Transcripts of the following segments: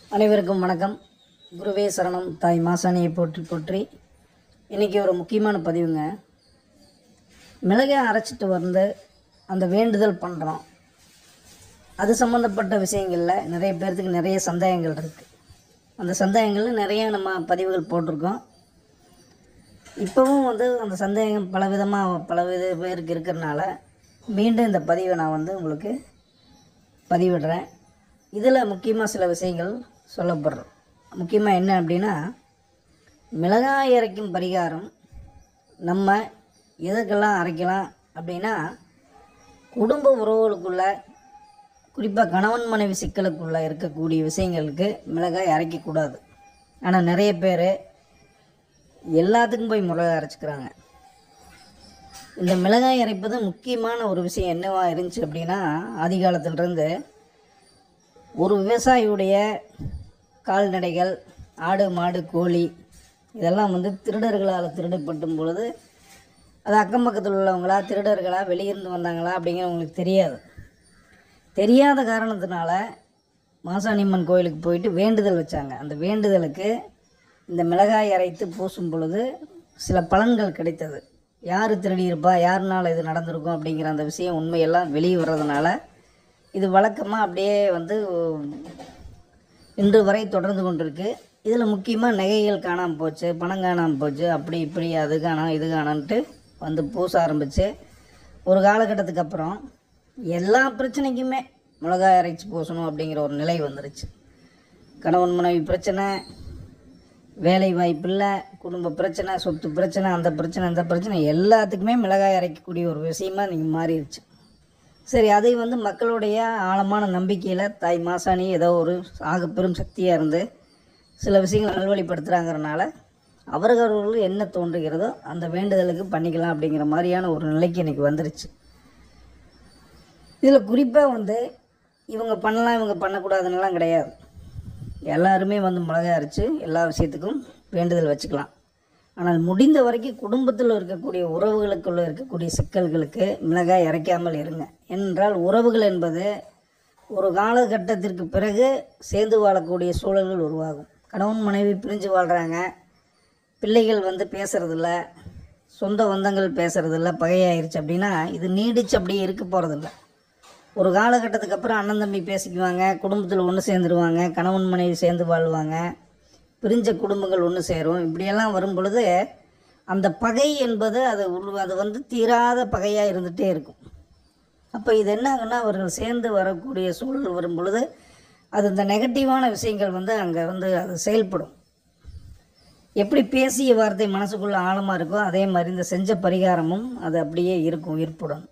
அனைவருக்கும் வணக்கம் குருவே சரணம் தாய் மாசாணியை போற்றி போற்றி இன்றைக்கி ஒரு முக்கியமான பதிவுங்க மிளகாய் அரைச்சிட்டு வந்து அந்த வேண்டுதல் பண்ணுறோம் அது சம்மந்தப்பட்ட விஷயங்களில் நிறைய பேர்த்துக்கு நிறைய சந்தேகங்கள் இருக்குது அந்த சந்தேகங்களில் நிறைய நம்ம பதிவுகள் போட்டிருக்கோம் இப்போவும் வந்து அந்த சந்தேகம் பல விதமாக பல வித பேருக்கு இருக்கிறனால மீண்டும் இந்த பதிவை நான் வந்து உங்களுக்கு பதிவிடுறேன் இதில் முக்கியமாக சில விஷயங்கள் சொல்லப்படுறோம் முக்கியமாக என்ன அப்படின்னா மிளகாய் அரைக்கும் பரிகாரம் நம்ம எதுக்கெல்லாம் அரைக்கலாம் அப்படின்னா குடும்ப உறவுகளுக்குள்ள குறிப்பாக கணவன் மனைவி சிக்கலுக்குள்ள இருக்கக்கூடிய விஷயங்களுக்கு மிளகாய் அரைக்கக்கூடாது ஆனால் நிறைய பேர் எல்லாத்துக்கும் போய் மிளகாய் அரைச்சிக்கிறாங்க இந்த மிளகாய் அரைப்பது முக்கியமான ஒரு விஷயம் என்னவா இருந்துச்சு அப்படின்னா ஆதி காலத்திலிருந்து ஒரு விவசாயியுடைய கால்நடைகள் ஆடு மாடு கோழி இதெல்லாம் வந்து திருடர்களால் திருடப்பட்டும் பொழுது அது அக்கம் பக்கத்தில் உள்ளவங்களா திருடர்களா வெளியிருந்து வந்தாங்களா அப்படிங்கிறது உங்களுக்கு தெரியாது தெரியாத காரணத்தினால மாசாணியம்மன் கோயிலுக்கு போயிட்டு வேண்டுதல் வச்சாங்க அந்த வேண்டுதலுக்கு இந்த மிளகாய் அரைத்து பூசும் பொழுது சில பலன்கள் கிடைத்தது யார் திருடியிருப்பா யாருனால இது நடந்திருக்கும் அப்படிங்கிற அந்த விஷயம் உண்மையெல்லாம் வெளியே வர்றதுனால இது வழக்கமாக அப்படியே வந்து இன்று வரை தொடர்ந்து கொண்டிருக்கு இதில் முக்கியமாக நகைகள் காணாமல் போச்சு பணம் காணாமல் போச்சு அப்படி இப்படி அது காணாம் இது காணான்ட்டு வந்து பூச ஆரம்பிச்சு ஒரு காலகட்டத்துக்கு அப்புறம் எல்லா பிரச்சனைக்குமே மிளகாய் அரைச்சி பூசணும் அப்படிங்கிற ஒரு நிலை வந்துருச்சு கணவன் மனைவி பிரச்சனை வேலை வாய்ப்பு இல்லை குடும்ப பிரச்சனை சொத்து பிரச்சனை அந்த பிரச்சனை இந்த பிரச்சனை எல்லாத்துக்குமே மிளகாய் அரைக்கக்கூடிய ஒரு விஷயமா நீங்கள் மாறிடுச்சு சரி அதை வந்து மக்களுடைய ஆழமான நம்பிக்கையில் தாய் மாசாணி ஏதோ ஒரு ஆகப்பெரும் சக்தியாக இருந்து சில விஷயங்களை நல்வழிப்படுத்துகிறாங்கிறனால அவரவர்கள் என்ன தோன்றுகிறதோ அந்த வேண்டுதலுக்கு பண்ணிக்கலாம் அப்படிங்கிற மாதிரியான ஒரு நிலைக்கு இன்றைக்கி வந்துருச்சு இதில் குறிப்பாக வந்து இவங்க பண்ணலாம் இவங்க பண்ணக்கூடாதுன்னெலாம் கிடையாது எல்லாருமே வந்து மிளகாய் அரைச்சி எல்லா விஷயத்துக்கும் வேண்டுதல் வச்சுக்கலாம் ஆனால் முடிந்த வரைக்கும் குடும்பத்தில் இருக்கக்கூடிய உறவுகளுக்குள்ள இருக்கக்கூடிய சிக்கல்களுக்கு மிளகாய் அரைக்காமல் இருங்க ஏனென்றால் உறவுகள் என்பது ஒரு காலகட்டத்திற்கு பிறகு சேர்ந்து வாழக்கூடிய சூழல்கள் உருவாகும் கணவன் மனைவி பிரிஞ்சு வாழ்கிறாங்க பிள்ளைகள் வந்து பேசுகிறதில்ல சொந்த பந்தங்கள் பேசுகிறதில்ல பகையாயிருச்சு அப்படின்னா இது நீடிச்சு அப்படியே இருக்க போகிறதில்ல ஒரு காலகட்டத்துக்கு அப்புறம் அண்ணன் தம்பி பேசிக்குவாங்க குடும்பத்தில் ஒன்று சேர்ந்துருவாங்க கணவன் மனைவி சேர்ந்து வாழ்வாங்க பிரிஞ்ச குடும்பங்கள் ஒன்று சேரும் இப்படியெல்லாம் வரும் பொழுது அந்த பகை என்பது அது உள் அது வந்து தீராத பகையாக இருந்துகிட்டே இருக்கும் அப்போ இது என்ன ஆகுன்னா அவர்கள் சேர்ந்து வரக்கூடிய சூழல் வரும் பொழுது அது இந்த நெகட்டிவான விஷயங்கள் வந்து அங்கே வந்து அது செயல்படும் எப்படி பேசிய வார்த்தை மனசுக்குள்ளே ஆழமாக இருக்கோ அதே மாதிரி இந்த செஞ்ச பரிகாரமும் அது அப்படியே இருக்கும் ஏற்படும்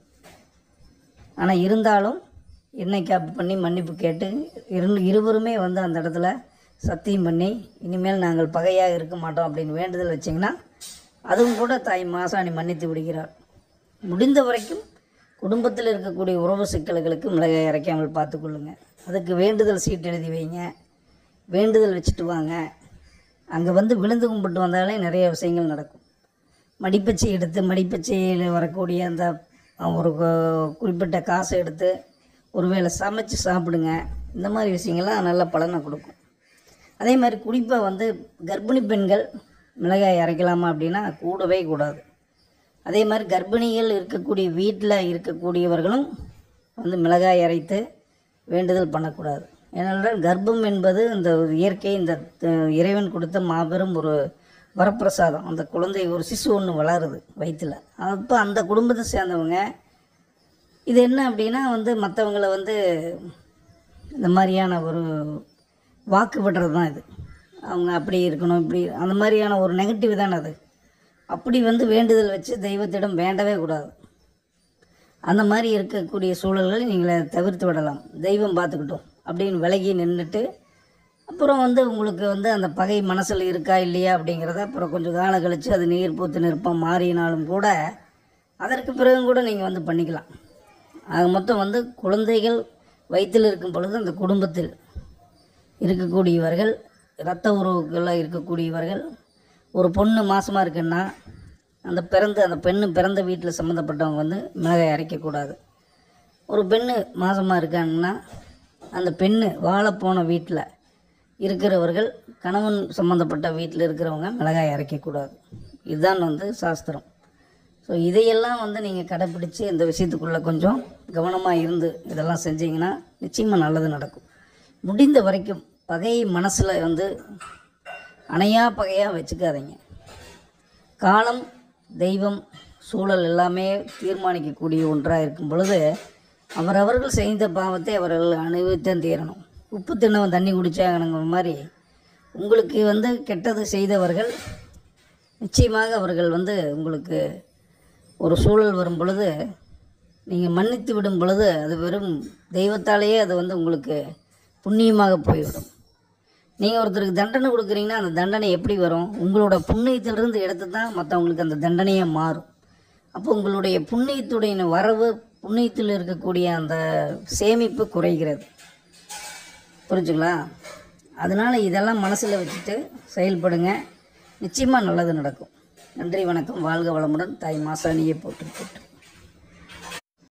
ஆனால் இருந்தாலும் என்னைக்கு அப்படி பண்ணி மன்னிப்பு கேட்டு இரு இருவருமே வந்து அந்த இடத்துல சத்தியம் பண்ணி இனிமேல் நாங்கள் பகையாக இருக்க மாட்டோம் அப்படின்னு வேண்டுதல் வச்சிங்கன்னா அதுவும் கூட தாய் மாசாணி மன்னித்து விடுகிறார் முடிந்த வரைக்கும் குடும்பத்தில் இருக்கக்கூடிய உறவு சிக்கல்களுக்கு மிளகாய் அரைக்காமல் பார்த்துக்கொள்ளுங்க அதுக்கு வேண்டுதல் சீட் எழுதி வைங்க வேண்டுதல் வச்சுட்டு வாங்க அங்கே வந்து விழுந்து கும்பிட்டு வந்தாலே நிறைய விஷயங்கள் நடக்கும் மடிப்பச்சை எடுத்து மடிப்பச்சையில் வரக்கூடிய அந்த ஒரு கு- குறிப்பிட்ட காசை எடுத்து ஒருவேளை சமைச்சு சாப்பிடுங்க இந்த மாதிரி விஷயங்கள்லாம் நல்ல பலனை கொடுக்கும் அதே மாதிரி குறிப்பாக வந்து கர்ப்பிணி பெண்கள் மிளகாய் அரைக்கலாமா அப்படின்னா கூடவே கூடாது அதே மாதிரி கர்ப்பிணிகள் இருக்கக்கூடிய வீட்டில் இருக்கக்கூடியவர்களும் வந்து மிளகாய் அரைத்து வேண்டுதல் பண்ணக்கூடாது ஏனென்றால் கர்ப்பம் என்பது இந்த ஒரு இயற்கை இந்த த- இறைவன் கொடுத்த மாபெரும் ஒரு வரப்பிரசாதம் அந்த குழந்தை ஒரு சிசு ஒன்று வளருது வயிற்றில் அப்போ அந்த குடும்பத்தை சேர்ந்தவங்க இது என்ன அப்படின்னா வந்து மற்றவங்களை வந்து இந்த மாதிரியான ஒரு வாக்கு விடுறது தான் இது அவங்க அப்படி இருக்கணும் இப்படி அந்த மாதிரியான ஒரு நெகட்டிவ் தானே அது அப்படி வந்து வேண்டுதல் வச்சு தெய்வத்திடம் வேண்டவே கூடாது அந்த மாதிரி இருக்கக்கூடிய சூழல்களை நீங்களே தவிர்த்து விடலாம் தெய்வம் பார்த்துக்கிட்டோம் அப்படின்னு விலகி நின்றுட்டு அப்புறம் வந்து உங்களுக்கு வந்து அந்த பகை மனசில் இருக்கா இல்லையா அப்படிங்கிறத அப்புறம் கொஞ்சம் காலம் கழித்து அது நீர் பூத்து நிற்பம் மாறினாலும் கூட அதற்கு பிறகும் கூட நீங்கள் வந்து பண்ணிக்கலாம் ஆக மொத்தம் வந்து குழந்தைகள் வயிற்றில் இருக்கும் பொழுது அந்த குடும்பத்தில் இருக்கக்கூடியவர்கள் இரத்த உறவுகளில் இருக்கக்கூடியவர்கள் ஒரு பொண்ணு மாசமாக இருக்குன்னா அந்த பிறந்த அந்த பெண்ணு பிறந்த வீட்டில் சம்மந்தப்பட்டவங்க வந்து மிளகாய் அரைக்கக்கூடாது ஒரு பெண்ணு மாசமாக இருக்காங்கன்னா அந்த பெண்ணு வாழப்போன வீட்டில் இருக்கிறவர்கள் கணவன் சம்மந்தப்பட்ட வீட்டில் இருக்கிறவங்க மிளகாய் அரைக்கக்கூடாது இதுதான் வந்து சாஸ்திரம் ஸோ இதையெல்லாம் வந்து நீங்கள் கடைப்பிடிச்சு இந்த விஷயத்துக்குள்ளே கொஞ்சம் கவனமாக இருந்து இதெல்லாம் செஞ்சீங்கன்னா நிச்சயமாக நல்லது நடக்கும் முடிந்த வரைக்கும் பகையை மனசில் வந்து அணையா பகையாக வச்சுக்காதீங்க காலம் தெய்வம் சூழல் எல்லாமே தீர்மானிக்கக்கூடிய ஒன்றாக இருக்கும் பொழுது அவரவர்கள் செய்த பாவத்தை அவர்கள் அனுபவித்தான் தீரணும் உப்பு தின்னவன் தண்ணி குடிச்சாங்கங்கிற மாதிரி உங்களுக்கு வந்து கெட்டது செய்தவர்கள் நிச்சயமாக அவர்கள் வந்து உங்களுக்கு ஒரு சூழல் வரும் பொழுது நீங்கள் மன்னித்து விடும் பொழுது அது வெறும் தெய்வத்தாலேயே அது வந்து உங்களுக்கு புண்ணியமாக போய்விடும் நீங்கள் ஒருத்தருக்கு தண்டனை கொடுக்குறீங்கன்னா அந்த தண்டனை எப்படி வரும் உங்களோட புண்ணியத்திலிருந்து எடுத்து தான் மற்றவங்களுக்கு அந்த தண்டனையாக மாறும் அப்போ உங்களுடைய புண்ணியத்துடைய வரவு புண்ணியத்தில் இருக்கக்கூடிய அந்த சேமிப்பு குறைகிறது புரிஞ்சுங்களா அதனால் இதெல்லாம் மனசில் வச்சுட்டு செயல்படுங்க நிச்சயமாக நல்லது நடக்கும் நன்றி வணக்கம் வாழ்க வளமுடன் தாய் மாசாணியை போட்டு போட்டு